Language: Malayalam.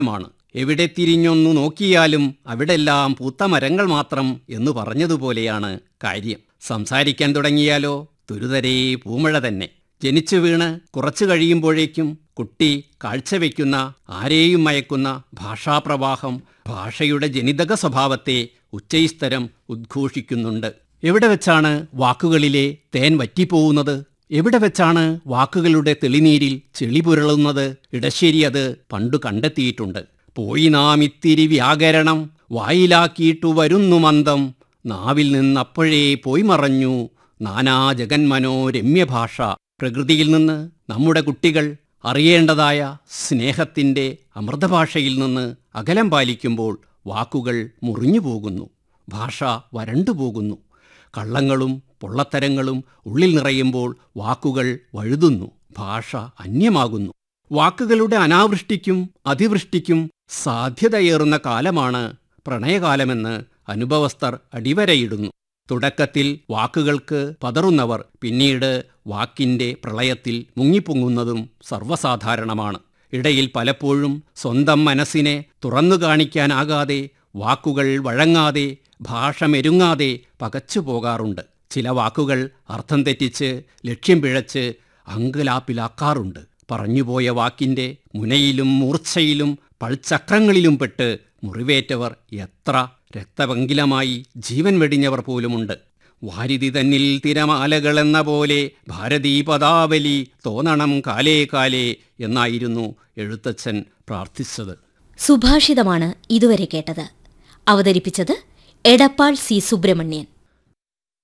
മാണ് എവിടെ തിരിഞ്ഞൊന്നു നോക്കിയാലും അവിടെല്ലാം പൂത്ത മരങ്ങൾ മാത്രം എന്ന് പറഞ്ഞതുപോലെയാണ് കാര്യം സംസാരിക്കാൻ തുടങ്ങിയാലോ തുരുതരേ പൂമഴ തന്നെ ജനിച്ചു വീണ് കുറച്ചു കഴിയുമ്പോഴേക്കും കുട്ടി കാഴ്ചവെക്കുന്ന ആരെയും മയക്കുന്ന ഭാഷാപ്രവാഹം ഭാഷയുടെ ജനിതക സ്വഭാവത്തെ ഉച്ചൈസ്തരം ഉദ്ഘോഷിക്കുന്നുണ്ട് എവിടെ വെച്ചാണ് വാക്കുകളിലെ തേൻ വറ്റിപ്പോവുന്നത് എവിടെ വെച്ചാണ് വാക്കുകളുടെ തെളിനീരിൽ ചെളി പുരളുന്നത് ഇടശ്ശേരി അത് പണ്ടു കണ്ടെത്തിയിട്ടുണ്ട് പോയി നാം ഇത്തിരി വ്യാകരണം വായിലാക്കിയിട്ടു വരുന്നു മന്ദം നാവിൽ നിന്നപ്പോഴേ പോയി മറഞ്ഞു നാനാ ജഗന്മനോ രമ്യഭാഷ പ്രകൃതിയിൽ നിന്ന് നമ്മുടെ കുട്ടികൾ അറിയേണ്ടതായ സ്നേഹത്തിൻ്റെ അമൃതഭാഷയിൽ നിന്ന് അകലം പാലിക്കുമ്പോൾ വാക്കുകൾ മുറിഞ്ഞു പോകുന്നു ഭാഷ വരണ്ടുപോകുന്നു കള്ളങ്ങളും പൊള്ളത്തരങ്ങളും ഉള്ളിൽ നിറയുമ്പോൾ വാക്കുകൾ വഴുതുന്നു ഭാഷ അന്യമാകുന്നു വാക്കുകളുടെ അനാവൃഷ്ടിക്കും അതിവൃഷ്ടിക്കും സാധ്യതയേറുന്ന കാലമാണ് പ്രണയകാലമെന്ന് അനുഭവസ്ഥർ അടിവരയിടുന്നു തുടക്കത്തിൽ വാക്കുകൾക്ക് പതറുന്നവർ പിന്നീട് വാക്കിന്റെ പ്രളയത്തിൽ മുങ്ങിപ്പൊങ്ങുന്നതും സർവ്വസാധാരണമാണ് ഇടയിൽ പലപ്പോഴും സ്വന്തം മനസ്സിനെ തുറന്നു കാണിക്കാനാകാതെ വാക്കുകൾ വഴങ്ങാതെ ഭാഷ മെരുങ്ങാതെ പകച്ചു പോകാറുണ്ട് ചില വാക്കുകൾ അർത്ഥം തെറ്റിച്ച് ലക്ഷ്യം പിഴച്ച് അങ്കലാപ്പിലാക്കാറുണ്ട് പറഞ്ഞുപോയ വാക്കിന്റെ മുനയിലും മൂർച്ചയിലും പൾചക്രങ്ങളിലും പെട്ട് മുറിവേറ്റവർ എത്ര രക്തപങ്കിലമായി ജീവൻ വെടിഞ്ഞവർ പോലുമുണ്ട് വാരിതി തന്നിൽ തിരമാലകളെന്ന പോലെ ഭാരതീ പദാവലി തോന്നണം കാലേ കാലേ എന്നായിരുന്നു എഴുത്തച്ഛൻ പ്രാർത്ഥിച്ചത് സുഭാഷിതമാണ് ഇതുവരെ കേട്ടത് അവതരിപ്പിച്ചത് എടപ്പാൾ സി സുബ്രഹ്മണ്യൻ